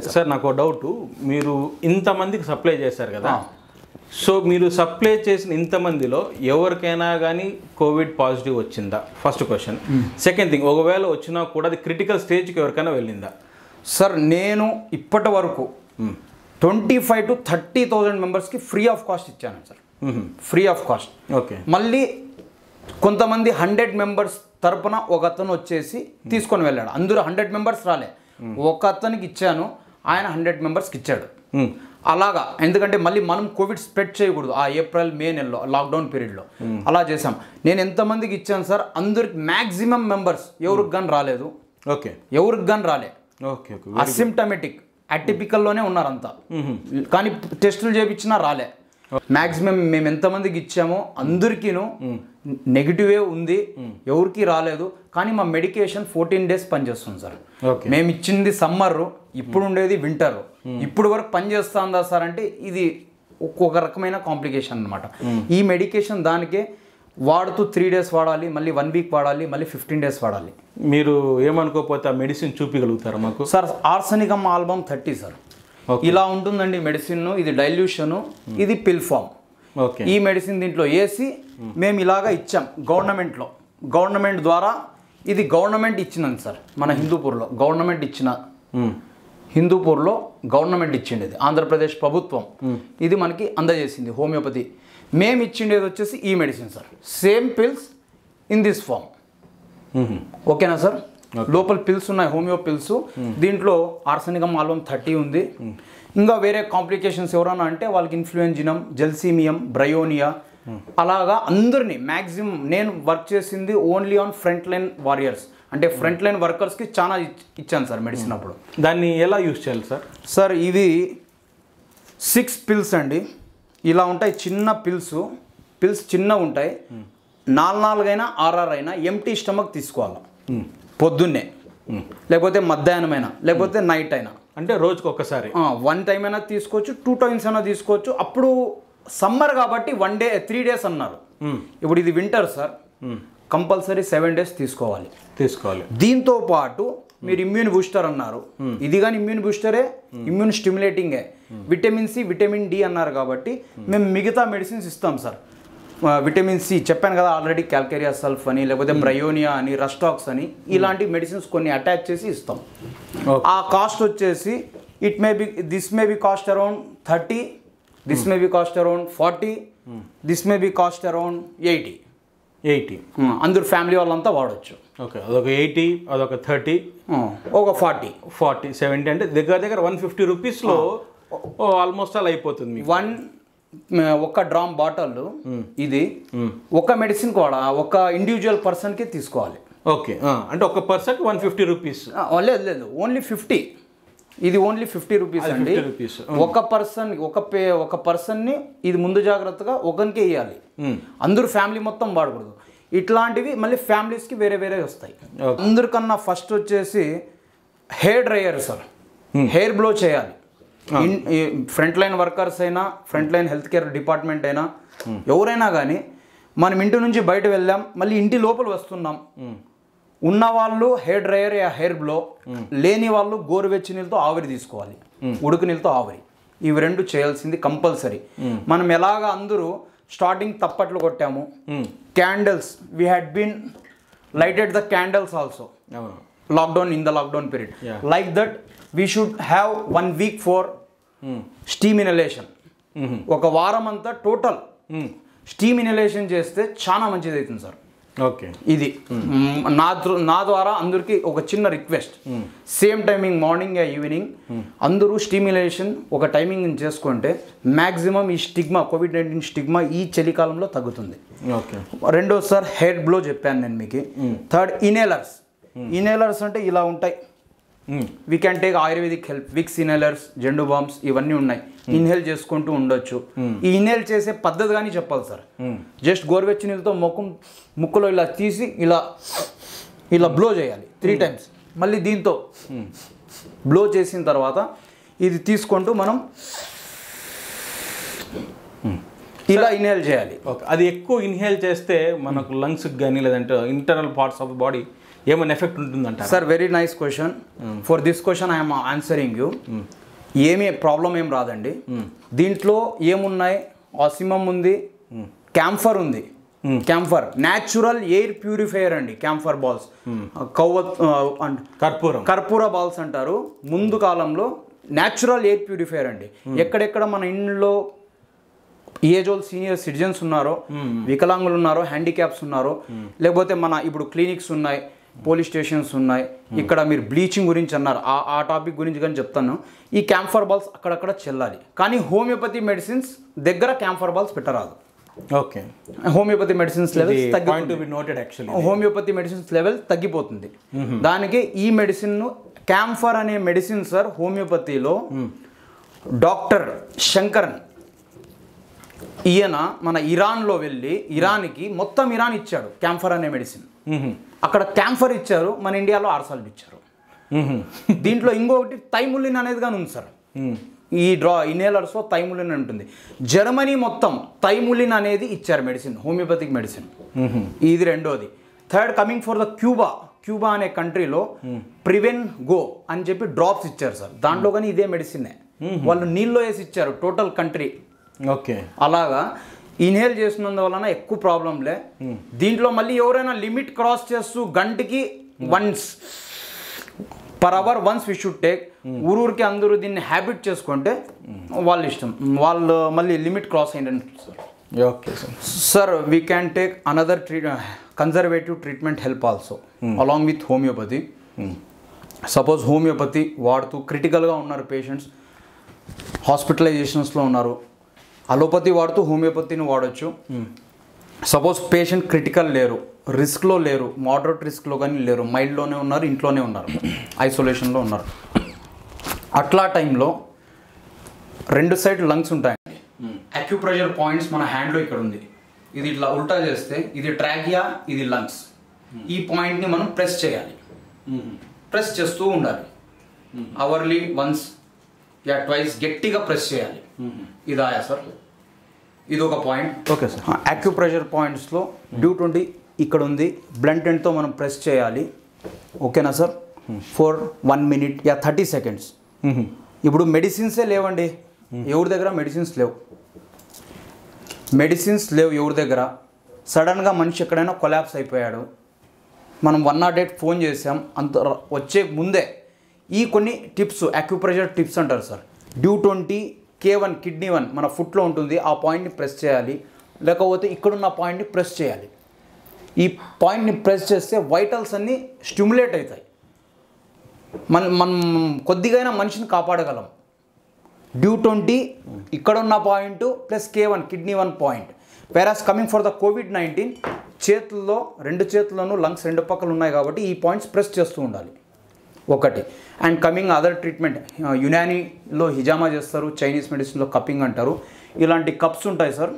Sir sir నాకు doubt మీరు ఇంతమందికి సప్లై చేశారు కదా సో మీరు సప్లై చేసిన ఇంతమందిలో ఎవరికైనా కానీ కోవిడ్ పాజిటివ్ వచ్చిందా ఫస్ట్ క్వశ్చన్ సెకండ్ థింగ్ ఒకవేళ వచ్చినా కూడా అది క్రిటికల్ స్టేజ్కి ఎవరికైనా వెళ్ళిందా సార్ నేను ఇప్పటి వరకు twenty five to thirty thousand మెంబర్స్కి ఫ్రీ ఆఫ్ కాస్ట్ ఇచ్చాను sir free of cost okay మళ్ళీ కొంతమంది హండ్రెడ్ మెంబర్స్ తరపున ఒక అతను వచ్చేసి తీసుకొని వెళ్ళాడు అందరూ హండ్రెడ్ మెంబర్స్ రాలే ఒక అతనికి ఇచ్చాను ఆయన హండ్రెడ్ మెంబర్స్కి ఇచ్చాడు అలాగా ఎందుకంటే మళ్ళీ మనం కోవిడ్ స్ప్రెడ్ చేయకూడదు ఆ ఏప్రిల్ మే నెలలో లాక్డౌన్ పీరియడ్లో అలా చేసాం నేను ఎంతమందికి ఇచ్చాను సార్ అందరికి మ్యాక్సిమం మెంబర్స్ ఎవరికి కానీ రాలేదు ఓకే ఎవరికి కానీ రాలే ఓకే ఓకే అసిమ్టమెటిక్ అటిపికల్లోనే ఉన్నారు అంతా కానీ టెస్టులు చేయించినా రాలే మ్యాక్సిమం మేము ఎంతమందికి ఇచ్చామో అందరికీను నెగిటివే ఉంది ఎవరికి రాలేదు కానీ మా మెడికేషన్ ఫోర్టీన్ డేస్ పనిచేస్తుంది సార్ ఓకే మేము ఇచ్చింది సమ్మర్ ఇప్పుడు ఉండేది వింటర్ ఇప్పుడు వరకు పనిచేస్తుందా సార్ అంటే ఇది ఒక్కొక్క రకమైన కాంప్లికేషన్ అనమాట ఈ మెడికేషన్ దానికే వాడుతూ త్రీ డేస్ వాడాలి మళ్ళీ వన్ వీక్ వాడాలి మళ్ళీ ఫిఫ్టీన్ డేస్ వాడాలి మీరు ఏమనుకోకపోతే ఆ మెడిసిన్ చూపించగలుగుతారా మాకు sir arsenicum album thirty sir ఇలా ఉంటుందండి మెడిసిన్ ఇది డైల్యూషన్ ఇది పిల్ ఫామ్ ఓకే ఈ మెడిసిన్ దీంట్లో వేసి మేము ఇలాగా ఇచ్చాం గవర్నమెంట్లో గవర్నమెంట్ ద్వారా ఇది గవర్నమెంట్ ఇచ్చినది సార్ మన హిందూపూర్లో గవర్నమెంట్ ఇచ్చిన హిందూపూర్లో గవర్నమెంట్ ఇచ్చిండేది ఆంధ్రప్రదేశ్ ప్రభుత్వం ఇది మనకి అందజేసింది హోమియోపతి మేము ఇచ్చిండేది వచ్చేసి ఈ medicine sir same pills in this form ఓకేనా సార్ లోపల పిల్స్ ఉన్నాయి హోమియో పిల్స్ దీంట్లో ఆర్సనికం ఆల్బమ్ థర్టీ ఉంది ఇంకా వేరే కాంప్లికేషన్స్ ఎవరన్నా అంటే వాళ్ళకి ఇన్ఫ్లుయెంజినం జెల్సీమియం బ్రయోనియా అలాగా అందరినీ మ్యాక్సిమం నేను వర్క్ చేసింది only on front line warriors అంటే ఫ్రంట్ లైన్ వర్కర్స్కి చాలా ఇచ్- ఇచ్చాను సార్ మెడిసిన్ అప్పుడు దాన్ని ఎలా యూజ్ చేయాలి సార్ సార్ ఇవి సిక్స్ పిల్స్ అండి ఇలా ఉంటాయి చిన్న పిల్స్ పిల్స్ చిన్నగా ఉంటాయి నాలుగు నాలుగైనా ఆర్ఆర్ అయినా ఎంటీ స్టమక్ తీసుకోవాలి పొద్దున్నే లేకపోతే మధ్యాహ్నం అయినా లేకపోతే నైట్ అయినా అంటే రోజుకి ఒక్కసారి వన్ టైం అయినా తీసుకోవచ్చు టూ టైమ్స్ అయినా తీసుకోవచ్చు అప్పుడు సమ్మర్ కాబట్టి వన్ డే త్రీ డేస్ అన్నారు ఇప్పుడు ఇది winter sir compulsory seven days తీసుకోవాలి తీసుకోవాలి దీంతో పాటు మీరు ఇమ్యూన్ బూస్టర్ అన్నారు ఇది కానీ ఇమ్యూన్ బూస్టరే ఇమ్యూన్ స్టిమ్యులేటింగే విటమిన్ సి విటమిన్ డి అన్నారు కాబట్టి మేము మిగతా మెడిసిన్స్ ఇస్తాం సార్ ఆ, విటమిన్ సి చెప్పాను కదా ఆల్రెడీ క్యాల్కేరియా సల్ఫ్ అని లేకపోతే బ్రయోనియా అని రస్టాక్స్ అని ఇలాంటి మెడిసిన్స్ కొన్ని అటాచ్ చేసి ఇస్తాం Okay. ఆ కాస్ట్ వచ్చేసి it may be this may be cost around thirty this may be cost around forty this may be cost around eighty eighty అందరు ఫ్యామిలీ వాళ్ళంతా వాడచ్చు ఓకే అదొక ఎయిటీ అదొక థర్టీ ఒక ఫార్టీ ఫార్టీ సెవెంటీ అంటే దగ్గర దగ్గర వన్ ఫిఫ్టీ రూపీస్లో ఆల్మోస్ట్ అలా అయిపోతుంది మీకు వన్ ఒక డ్రామ్ బాటిల్ ఇది ఒక మెడిసిన్ కూడా ఒక ఇండివిజువల్ పర్సన్కి తీసుకోవాలి ఓకే అంటే ఒక పర్సన్ వన్ ఫిఫ్టీ రూపీస్ ఆ, లేదు లేదు ఓన్లీ ఫిఫ్టీ ఇది ఓన్లీ ఫిఫ్టీ రూపీస్ అది అండి 50 rupees. ఒక పర్సన్ ఒక పే ఒక పర్సన్ని ఇది ముందు జాగ్రత్తగా ఒకరికే ఇవ్వాలి అందరూ ఫ్యామిలీ మొత్తం వాడకూడదు ఇట్లాంటివి మళ్ళీ ఫ్యామిలీస్కి వేరే వేరే వస్తాయి Okay. అందరికన్నా ఫస్ట్ వచ్చేసి hair dryer sir hair blow చేయాలి ఫ్రంట్ లైన్ వర్కర్స్ అయినా front line health care department అయినా ఎవరైనా కానీ మనం ఇంటి నుంచి బయట వెళ్ళాం మళ్ళీ ఇంటి లోపల వస్తున్నాం ఉన్న వాళ్ళు హెయిర్ డ్రైయర్ యా హెయిర్ బ్లో లేని వాళ్ళు గోరువెచ్చి నీళ్ళతో ఆవిరి తీసుకోవాలి ఉడుకు నీళ్ళతో ఆవిరి ఇవి రెండు చేయాల్సింది కంపల్సరీ మనం ఎలాగా అందరూ స్టార్టింగ్ తప్పట్లు కొట్టాము candles we had been lighted the candles also అవును lockdown in the lockdown period Yeah. Like that we should have one week for steam inhalation ఒక వారం అంతా టోటల్ స్టీమ్ ఇనలేషన్ చేస్తే చాలా మంచిది అవుతుంది సార్ ఓకే ఇది మ్, నా ద్ర- నా ద్వారా అందరికీ ఒక చిన్న request same timing morning evening అందరూ స్టిమ్యులేషన్ ఒక టైమింగ్ చేసుకుంటే మ్యాక్సిమం ఈ స్టిగ్మా కోవిడ్ నైన్టీన్ స్టిగ్మా ఈ చలికాలంలో తగ్గుతుంది ఓకే రెండో సార్ హెడ్ బ్లో చెప్పాను నేను మీకు థర్డ్ ఇనేలర్స్ ఇనేలర్స్ అంటే ఇలా ఉంటాయి we can take Ayurvedic help Vicks inhalers Zandu balms ఇవన్నీ ఉన్నాయి ఇన్హేల్ చేసుకుంటూ ఉండొచ్చు ఈ ఇన్హేల్ చేసే పద్ధతి కానీ చెప్పాలి సార్ జస్ట్ గోరువెచ్చి నీళ్ళతో ముఖం ముక్కులో ఇలా తీసి ఇలా ఇలా బ్లో చేయాలి త్రీ టైమ్స్ మళ్ళీ దీంతో బ్లో చేసిన తర్వాత ఇది తీసుకుంటూ మనం ఇలా ఇన్హేల్ చేయాలి ఓకే అది ఎక్కువ ఇన్హేల్ చేస్తే మనకు లంగ్స్కి కానీ లేదంటే ఇంటర్నల్ పార్ట్స్ ఆఫ్ బాడీ ఏమైనా ఎఫెక్ట్ ఉంటుందంటారా sir very nice question for this question I'm answering you ఏమీ ప్రాబ్లం ఏం రాదండి దీంట్లో ఏమున్నాయి ఆసిమం ఉంది క్యాంఫర్ ఉంది క్యాంఫర్ న్యాచురల్ ఎయిర్ ప్యూరిఫైయర్ అండి క్యాంఫర్ బాల్స్ కవ్వ అండ్ కర్పూరం కర్పూర బాల్స్ అంటారు ముందు కాలంలో న్యాచురల్ ఎయిర్ ప్యూరిఫైయర్ అండి ఎక్కడెక్కడ మన ఇంట్లో ఏజ్ ఓల్డ్ సీనియర్ సిటిజన్స్ ఉన్నారో వికలాంగులు ఉన్నారో హ్యాండిక్యాప్స్ ఉన్నారో లేకపోతే మన ఇప్పుడు క్లినిక్స్ ఉన్నాయి పోలీస్ స్టేషన్స్ ఉన్నాయి ఇక్కడ మీరు బ్లీచింగ్ గురించి అన్నారు ఆ ఆ టాపిక్ గురించి కానీ చెప్తాను ఈ క్యాంఫర్ బాల్స్ అక్కడక్కడ చెల్లాలి కానీ హోమియోపతి మెడిసిన్స్ దగ్గర క్యాంఫర్ బాల్స్ పెట్టరాదు ఓకే హోమియోపతి మెడిసిన్స్ లెవెల్స్ తగ్గి point to be noted actually homoeopathy medicines level తగ్గిపోతుంది దానికి ఈ మెడిసిన్ క్యాంఫర్ అనే మెడిసిన్ సార్ హోమియోపతిలో డాక్టర్ శంకరన్ ఈయన మన ఇరాన్లో వెళ్ళి ఇరాన్కి మొత్తం ఇరాన్ ఇచ్చాడు క్యాంఫర్ అనే మెడిసిన్ అక్కడ క్యాంఫర్ ఇచ్చారు మన ఇండియాలో ఆర్సాల్ట్ ఇచ్చారు దీంట్లో ఇంకొకటి తైములిన్ అనేది కానీ ఉంది సార్ ఈ డ్రా ఇన్హేలర్స్లో తైములిన్ ఉంటుంది జర్మనీ మొత్తం తైములిన్ అనేది ఇచ్చారు మెడిసిన్ హోమియోపతిక్ మెడిసిన్ ఇది రెండోది third coming for the Cuba Cuba అనే కంట్రీలో ప్రివెన్ గో అని చెప్పి డ్రాప్స్ ఇచ్చారు సార్ దాంట్లో కానీ ఇదే మెడిసినే వాళ్ళు నీళ్ళు వేసి ఇచ్చారు టోటల్ కంట్రీ ఓకే అలాగా ఇన్హేల్ చేసినందువలన ఎక్కువ ప్రాబ్లంలే దీంట్లో మళ్ళీ ఎవరైనా లిమిట్ క్రాస్ చేస్తూ గంటకి once per hour once we should take ఊరూరికి అందరూ దీన్ని హ్యాబిట్ చేసుకుంటే వాళ్ళ ఇష్టం వాళ్ళు మళ్ళీ లిమిట్ క్రాస్ అయిందంటే sir okay sir sir we can take another tree conservative treatment help also along with homoeopathy suppose homoeopathy వాడుతూ క్రిటికల్గా ఉన్నారు పేషెంట్స్ హాస్పిటలైజేషన్స్లో ఉన్నారు అలోపతి వాడుతూ హోమియోపతిని వాడచ్చు సపోజ్ పేషెంట్ క్రిటికల్ లేరు రిస్క్లో లేరు మోడరేట్ రిస్క్లో కానీ లేరు మైల్డ్లోనే ఉన్నారు ఇంట్లోనే ఉన్నారు ఐసోలేషన్లో ఉన్నారు అట్లా టైంలో రెండు సైడ్ లంగ్స్ ఉంటాయండి అక్యుప్రెషర్ పాయింట్స్ మన హ్యాండ్లో ఇక్కడ ఉంది ఇది ఇట్లా ఉల్టా చేస్తే ఇది ట్రాకియా ఇది లంగ్స్ ఈ పాయింట్ని మనం ప్రెస్ చేయాలి ప్రెస్ చేస్తూ ఉండాలి అవర్లీ వన్స్ యా ట్వైస్ గట్టిగా ప్రెస్ చేయాలి ఇది ఆయా సార్ ఇది ఒక పాయింట్ ఓకే సార్ అక్యుప్రెషర్ పాయింట్స్లో డ్యూ ట్వంటీ ఇక్కడ ఉంది బ్లంట్ ఎండ్తో మనం ప్రెస్ చేయాలి ఓకేనా సార్ ఫర్ వన్ మినిట్ యా థర్టీ సెకండ్స్ ఇప్పుడు మెడిసిన్సే లేవండి ఎవరి దగ్గర మెడిసిన్స్ లేవు మెడిసిన్స్ లేవు ఎవరి దగ్గర సడన్గా మనిషి ఎక్కడైనా కొలాప్స్ అయిపోయాడు మనం వన్ నాట్ ఎయిట్ ఫోన్ చేసాం అంత ర- వచ్చే ముందే ఈ కొన్ని టిప్స్ అక్యుప్రెషర్ టిప్స్ అంటారు sir DU twenty K one kidney one మన ఫుట్లో ఉంటుంది ఆ పాయింట్ని ప్రెస్ చేయాలి లేకపోతే ఇక్కడున్న పాయింట్ని ప్రెస్ చేయాలి ఈ పాయింట్ని ప్రెస్ చేస్తే వైటల్స్ అన్నీ స్టిమ్యులేట్ అవుతాయి మన మనం కొద్దిగైనా మనిషిని కాపాడగలం డ్యూ ట్వంటీ ఇక్కడ ఉన్న point plus K one kidney one point వేరాస్ coming for the Covid nineteen చేతుల్లో రెండు చేతుల్లోనూ లంగ్స్ రెండు పక్కలు ఉన్నాయి కాబట్టి ఈ పాయింట్స్ ప్రెస్ చేస్తూ ఉండాలి ఒకటి అండ్ కమింగ్ అదర్ ట్రీట్మెంట్ యునానీలో హిజామా చేస్తారు చైనీస్ మెడిసిన్లో కప్పింగ్ అంటారు ఇలాంటి కప్స్ ఉంటాయి సార్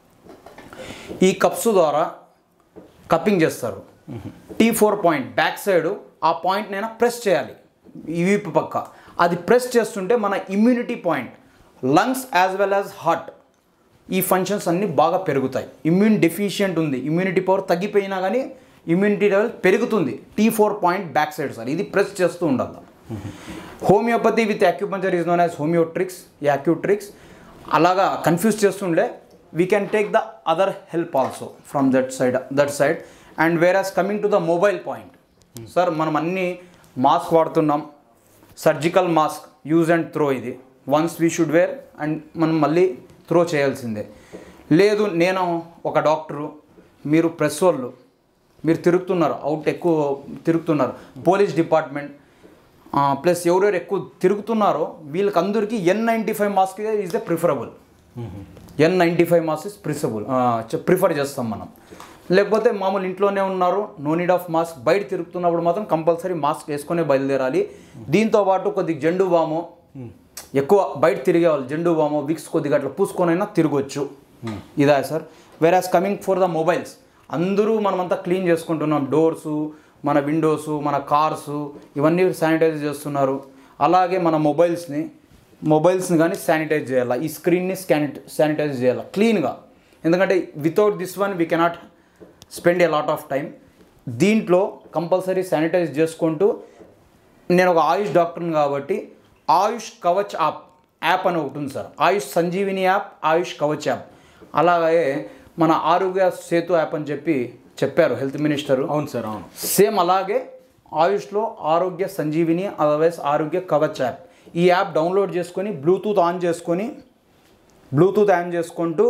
ఈ కప్స్ ద్వారా కప్పింగ్ చేస్తారు T four point back side ఆ పాయింట్ నైనా ప్రెస్ చేయాలి ఈ వీపు పక్క అది ప్రెస్ చేస్తుంటే మన immunity point lungs as well as heart ఈ ఫంక్షన్స్ అన్నీ బాగా పెరుగుతాయి ఇమ్యూన్ డెఫిషియంట్ ఉంది ఇమ్యూనిటీ పవర్ తగ్గిపోయినా కానీ ఇమ్యూనిటీ లెవెల్ పెరుగుతుంది T four point back side sir ఇది ప్రెస్ చేస్తూ ఉండాలి homeopathy with acupuncture is known as homeotrix acutrix అలాగా కన్ఫ్యూజ్ చేస్తుండే we can take the other help also from that side that side and whereas coming to the mobile point sir మనం అన్ని mask వాడుతున్నాం surgical mask use and throw ఇది once we should wear and మనం మళ్ళీ throw చేయాల్సిందే లేదు నేను ఒక డాక్టరు మీరు ప్రెస్ వాళ్ళు మీరు తిరుగుతున్నారు అవుట్ ఎక్కువ తిరుగుతున్నారు పోలీస్ డిపార్ట్మెంట్ ప్లస్ ఎవరెవరు ఎక్కువ తిరుగుతున్నారో వీళ్ళకి అందరికీ N ninety five mask is the preferable N ninety five mask is preferable prefer చేస్తాం మనం లేకపోతే మామూలు ఇంట్లోనే ఉన్నారు నో నీడ్ ఆఫ్ మాస్క్ బయట తిరుగుతున్నప్పుడు మాత్రం కంపల్సరీ మాస్క్ వేసుకొని బయలుదేరాలి దీంతో పాటు కొద్దిగా జెండు బాము ఎక్కువ బయట తిరిగే వాళ్ళు జెండు బాము విక్స్ కొద్దిగా అట్లా పూసుకొనైనా తిరగొచ్చు ఇదా sir whereas coming for the mobiles అందరూ మనమంతా క్లీన్ చేసుకుంటున్నాం డోర్సు మన విండోసు మన కార్సు ఇవన్నీ శానిటైజ్ చేస్తున్నారు అలాగే మన మొబైల్స్ని మొబైల్స్ని కానీ శానిటైజ్ చేయాలి ఈ స్క్రీన్ని స్కానిట్ శానిటైజ్ చేయాలి క్లీన్గా ఎందుకంటే without this one we cannot spend a lot of time దీంట్లో కంపల్సరీ శానిటైజ్ చేసుకుంటూ నేను ఒక ఆయుష్ డాక్టర్ని కాబట్టి ఆయుష్ కవచ్ యాప్ యాప్ అని ఒకటి ఉంది sir Ayush Sanjeevini app Ayush Kavach app అలాగే మన ఆరోగ్య సేతు యాప్ అని చెప్పి చెప్పారు హెల్త్ మినిస్టరు అవును సార్ అవును సేమ్ అలాగే ఆయుష్లో ఆరోగ్య సంజీవిని అదర్వైజ్ ఆరోగ్య కవచ్ యాప్ ఈ యాప్ డౌన్లోడ్ చేసుకొని బ్లూటూత్ ఆన్ చేసుకొని బ్లూటూత్ ఆన్ చేసుకుంటూ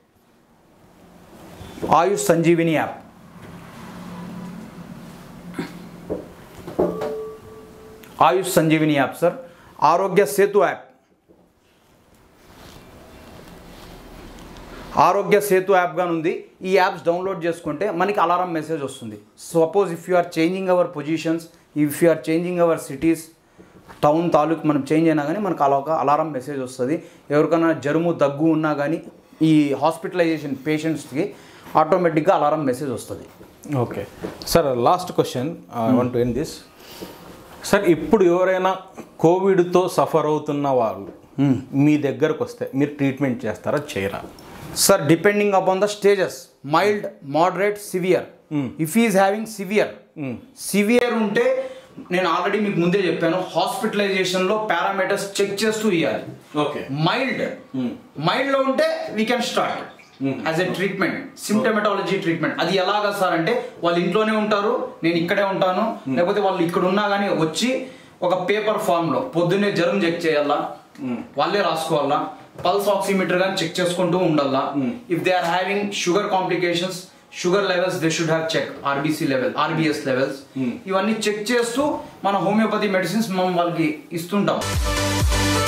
Ayush Sanjeevini app Ayush Sanjeevini app sir Aarogya Setu app ఆరోగ్య సేతు యాప్ గాని ఉంది ఈ యాప్స్ డౌన్లోడ్ చేసుకుంటే మనకి అలారం మెసేజ్ వస్తుంది suppose if you are changing our positions if you are changing our cities town తాలూకు మనం చేంజ్ అయినా కానీ మనకు అలా ఒక అలారం మెసేజ్ వస్తుంది ఎవరికైనా జరుము దగ్గు ఉన్నా కానీ ఈ హాస్పిటలైజేషన్ పేషెంట్స్కి ఆటోమేటిక్గా అలారం మెసేజ్ వస్తుంది okay sir last question I want to end this sir ఇప్పుడు ఎవరైనా కోవిడ్తో సఫర్ అవుతున్న వాళ్ళు మీ దగ్గరకు వస్తే మీరు ట్రీట్మెంట్ చేస్తారా చేయరా sir depending upon the stages mild moderate severe if is having severe severe ఉంటే నేను ఆల్రెడీ మీకు ముందే చెప్పాను హాస్పిటలైజేషన్లో పారామీటర్స్ చెక్ చేస్తూ ఇవ్వాలి ఓకే మైల్డ్ మైల్డ్ లో ఉంటే we can start as a treatment symptomatology treatment అది ఎలాగా సార్ అంటే వాళ్ళు ఇంట్లోనే ఉంటారు నేను ఇక్కడే ఉంటాను లేకపోతే వాళ్ళు ఇక్కడ ఉన్నా కానీ వచ్చి ఒక పేపర్ ఫామ్ లో పొద్దున్నే జ్వరం చెక్ చేయాలా వాళ్ళే రాసుకోవాలా పల్స్ ఆక్సిమీటర్ కానీ చెక్ చేసుకుంటూ ఉండాలా if they are having sugar complications sugar levels they should have check RBC level RBS levels ఇవన్నీ చెక్ చేస్తూ మన హోమియోపతి మెడిసిన్స్ మనం వాళ్ళకి ఇస్తుంటాం